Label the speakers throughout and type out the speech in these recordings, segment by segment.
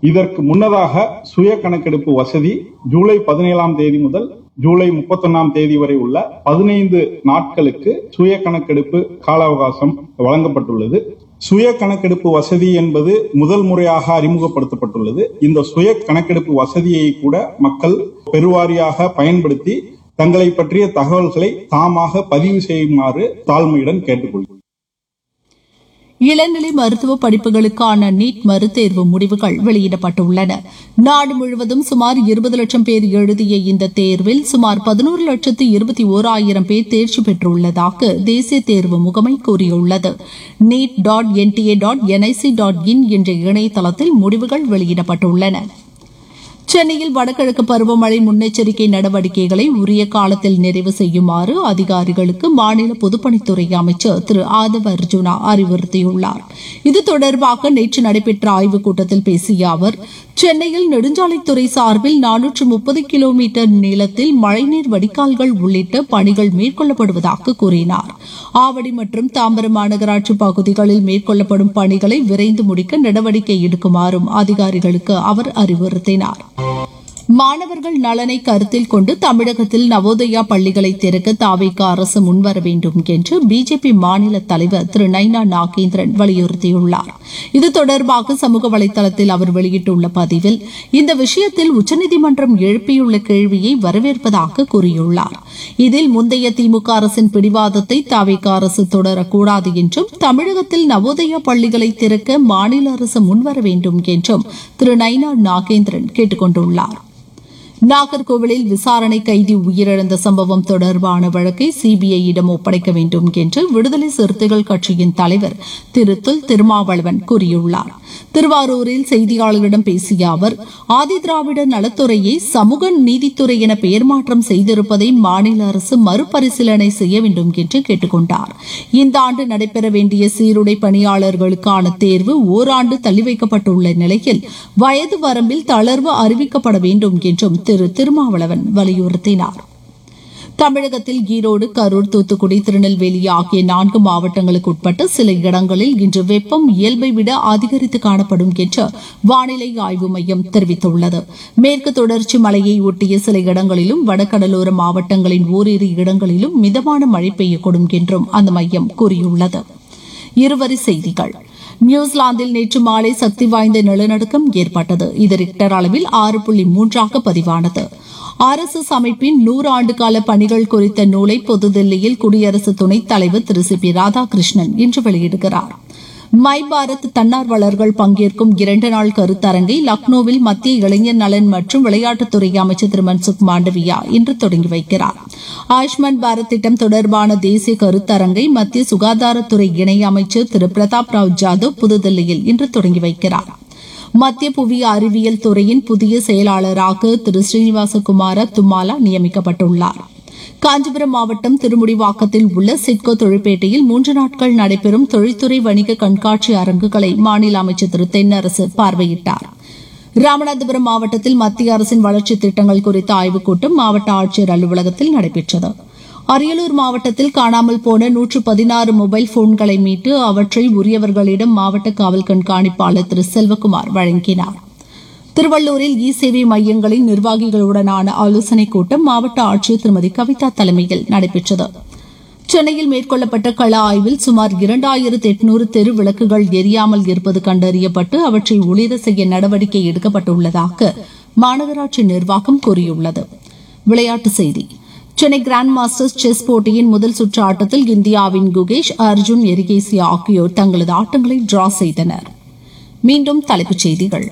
Speaker 1: இதற்கு முன்னதாக சுய கணக்கெடுப்பு வசதி ஜூலை பதினேழாம் தேதி முதல் ஜூலை முப்பத்தொன்னாம் தேதி வரை உள்ள பதினைந்து நாட்களுக்கு சுய கணக்கெடுப்பு கால அவகாசம் வழங்கப்பட்டுள்ளது சுய கணக்கெடுப்பு வசதி என்பது முதல் முறையாக அறிமுகப்படுத்தப்பட்டுள்ளது இந்த சுய கணக்கெடுப்பு வசதியை கூட மக்கள் பெருவாரியாக பயன்படுத்தி தங்களை பற்றிய தகவல்களை தாமாக பதிவு செய்யுமாறு தாழ்மையுடன் கேட்டுக்கொள்கிறேன்
Speaker 2: இளநிலை மருத்துவ படிப்புகளுக்கான நீட் மறுதேர்வு முடிவுகள் வெளியிடப்பட்டுள்ளன நாடு முழுவதும் சுமார் இருபது லட்சம் பேர் எழுதிய இந்த தேர்வில் சுமார் பதினோரு லட்சத்து இருபத்தி ஓராயிரம் பேர் தேர்ச்சி பெற்றுள்ளதாக தேசிய தேர்வு முகமை கூறியுள்ளது NEET dot NTA dot NIC dot in என்ற இணையதளத்தில் முடிவுகள் வெளியிடப்பட்டுள்ளன சென்னையில் வடகிழக்கு பருவமழை முன்னெச்சரிக்கை நடவடிக்கைகளை உரிய காலத்தில் நிறைவு செய்யுமாறு அதிகாரிகளுக்கு மாநில பொதுப்பணித்துறை அமைச்சர் திரு ஆதவ அர்ஜுனா அறிவுறுத்தியுள்ளார் இது தொடர்பாக நேற்று நடைபெற்ற ஆய்வுக் கூட்டத்தில் பேசிய அவர் சென்னையில் நெடுஞ்சாலைத்துறை சார்பில் நானூற்று முப்பது கிலோமீட்டர் நீளத்தில் மழைநீர் வடிகால்கள் உள்ளிட்ட பணிகள் மேற்கொள்ளப்படுவதாக கூறினார் ஆவடி மற்றும் தாம்பரம் மாநகராட்சி பகுதிகளில் மேற்கொள்ளப்படும் பணிகளை விரைந்து முடிக்க நடவடிக்கை எடுக்குமாறும் அதிகாரிகளுக்கு அவர் அறிவுறுத்தினார் மாணவர்கள் நலனை கருத்தில் கொண்டு தமிழகத்தில் நவோதயா பள்ளிகளை திறக்க தாவேக அரசு முன்வர வேண்டும் என்று பிஜேபி மாநில தலைவர் திரு நைனா நாகேந்திரன் வலியுறுத்தியுள்ளார் இது தொடர்பாக சமூக வலைதளத்தில் அவர் வெளியிட்டுள்ள பதிவில் இந்த விஷயத்தில் உச்சநீதிமன்றம் எழுப்பியுள்ள கேள்வியை வரவேற்பதாக கூறியுள்ளார் இதில் முந்தைய திமுக அரசின் பிடிவாதத்தை தாவேக அரசு தொடரக்கூடாது என்றும் தமிழகத்தில் நவோதயா பள்ளிகளை திறக்க மாநில அரசு முன்வர வேண்டும் என்றும் திரு நைனா நாகேந்திரன் கேட்டுக் கொண்டுள்ளார் நாகர்கோவிலில் விசாரணை கைதி உயிரிழந்த சம்பவம் தொடர்பான வழக்கை சிபிஐயிடம் ஒப்படைக்க வேண்டும் என்று விடுதலை சிறுத்தைகள் கட்சியின் தலைவர் திரு தொல் திருமாவளவன் கூறியுள்ளார் திருவாரூரில் செய்தியாளர்களிடம் பேசிய அவர் ஆதிதிராவிட நலத்துறையை சமூக நீதித்துறை என பெயர் மாற்றம் செய்திருப்பதை மாநில அரசு மறுபரிசீலனை செய்ய வேண்டும் என்று கேட்டுக் கொண்டார் இந்த ஆண்டு நடைபெற வேண்டிய சீருடை பணியாளர்களுக்கான தேர்வு ஓராண்டு தள்ளி வைக்கப்பட்டுள்ள நிலையில் வயது வரம்பில் தளர்வு அறிவிக்கப்பட வேண்டும் என்றும் திரு திருமாவளவன் வலியுறுத்தினார் தமிழகத்தில் ஈரோடு கரூர் தூத்துக்குடி திருநெல்வேலி ஆகிய நான்கு மாவட்டங்களுக்கு உட்பட்ட சில இடங்களில் இன்று வெப்பம் இயல்பை விட அதிகரித்து காணப்படும் என்று வானிலை ஆய்வு மையம் தெரிவித்துள்ளது மேற்கு தொடர்ச்சி மலையை ஒட்டிய சில இடங்களிலும் வடகடலோர மாவட்டங்களின் ஓரிரு இடங்களிலும் மிதமான மழை பெய்யக்கூடும் என்றும் அந்த மையம் கூறியுள்ளது இருவரி செய்திகள் நியூசிலாந்தில் நேற்று மாலை சக்தி வாய்ந்த நிலநடுக்கம் ஏற்பட்டது இது ரிக்டர் அளவில் ஆறு புள்ளி மூன்றாக பதிவானது ஆர்எஸ்எஸ் அமைப்பின் நூறு ஆண்டுகால பணிகள் குறித்த நூலை புதுதில்லியில் குடியரசு துணைத் தலைவர் திரு சி பி ராதாகிருஷ்ணன் இன்று வெளியிடுகிறார் மை பாரத் தன்னார்வலர்கள் பங்கேற்கும் இரண்டு நாள் கருத்தரங்கை லக்னோவில் மத்திய இளைஞர் நலன் மற்றும் விளையாட்டுத்துறை அமைச்சர் திரு மன்சுக் மாண்டவியா இன்று தொடங்கி வைக்கிறார் ஆயுஷ்மான் பாரத் திட்டம் தொடர்பான தேசிய கருத்தரங்கை மத்திய சுகாதாரத்துறை இணை அமைச்சர் திரு பிரதாப் ராவ் ஜாதவ் புதுதில்லியில் இன்று தொடங்கி வைக்கிறார் மத்திய புவி அறிவியல் துறையின் புதிய செயலாளராக திரு ஸ்ரீனிவாசகுமார தும்மாலா நியமிக்கப்பட்டுள்ளார் காஞ்சிபுரம் மாவட்டம் திருமுடிவாக்கத்தில் உள்ள சிட்கோ தொழிற்பேட்டையில் மூன்று நாட்கள் நடைபெறும் தொழில்துறை வணிக கண்காட்சி அரங்குகளை மாநில அமைச்சர் திரு தென்னரசு பார்வையிட்டார் ராமநாதபுரம் மாவட்டத்தில் மத்திய அரசின் வளர்ச்சித் திட்டங்கள் குறித்த ஆய்வுக் கூட்டம் மாவட்ட ஆட்சியர் அலுவலகத்தில் நடைபெற்றது அரியலூர் மாவட்டத்தில் காணாமல் போன நூற்று பதினாறு மொபைல் போன்களை மீட்டு அவற்றை உரியவர்களிடம் மாவட்ட காவல் கண்காணிப்பாளர் திரு செல்வகுமார் வழங்கினார் திருவள்ளூரில் இ சேவை மையங்களின் நிர்வாகிகளுடனான ஆலோசனைக் கூட்டம் மாவட்ட ஆட்சியர் திருமதி கவிதா தலைமையில் நடைபெற்றது சென்னையில் மேற்கொள்ளப்பட்ட கள ஆய்வில் சுமார் இரண்டாயிரத்து எட்நூறு தெரு விளக்குகள் எரியாமல் இருப்பது கண்டறியப்பட்டு அவற்றை ஒளிர செய்ய நடவடிக்கை எடுக்கப்பட்டுள்ளதாக மாநகராட்சி நிர்வாகம் கூறியுள்ளது விளையாட்டுச் செய்தி சென்னை கிராண்ட் மாஸ்டர்ஸ் செஸ் போட்டியின் முதல் சுற்று ஆட்டத்தில் இந்தியாவின் குகேஷ் அர்ஜுன் எரிகேசி ஆகியோர் தங்களது ஆட்டங்களை டிரா செய்தனர் மீண்டும் தலைப்புச் செய்திகள்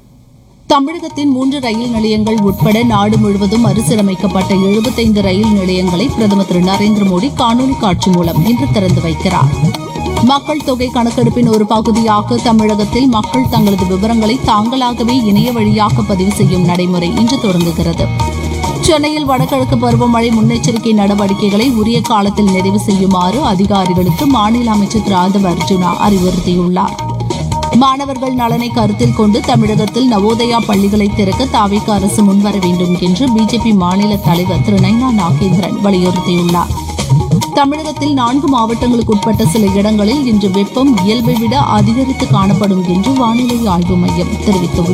Speaker 2: தமிழகத்தின் மூன்று ரயில் நிலையங்கள் உட்பட நாடு முழுவதும் மறுசீரமைக்கப்பட்ட எழுபத்தைந்து ரயில் நிலையங்களை பிரதமர் திரு நரேந்திர மோடி காணொலி காட்சி மூலம் இன்று திறந்து வைக்கிறார் மக்கள் தொகை கணக்கெடுப்பின் ஒரு பகுதியாக தமிழகத்தில் மக்கள் தங்களது விவரங்களை தாங்களாகவே இணைய வழியாக பதிவு செய்யும் நடைமுறை இன்று தொடங்குகிறது சென்னையில் வடகிழக்கு பருவமழை முன்னெச்சரிக்கை நடவடிக்கைகளை உரிய காலத்தில் நிறைவு செய்யுமாறு அதிகாரிகளுக்கு மாநில அமைச்சர் திரு ஆதவ அர்ஜுனா அறிவுறுத்தியுள்ளார் மாணவர்கள் நலனை கருத்தில் கொண்டு தமிழகத்தில் நவோதயா பள்ளிகளை திறக்க தாவேக அரசு முன்வர வேண்டும் என்று பிஜேபி மாநில தலைவர் திரு நைனா நாகேந்திரன் வலியுறுத்தியுள்ளார் தமிழகத்தில் நான்கு மாவட்டங்களுக்கு உட்பட்ட சில இடங்களில் இன்று வெப்பம் இயல்பை விட அதிகரித்து காணப்படும் என்று வானிலை ஆய்வு மையம் தெரிவித்துள்ளது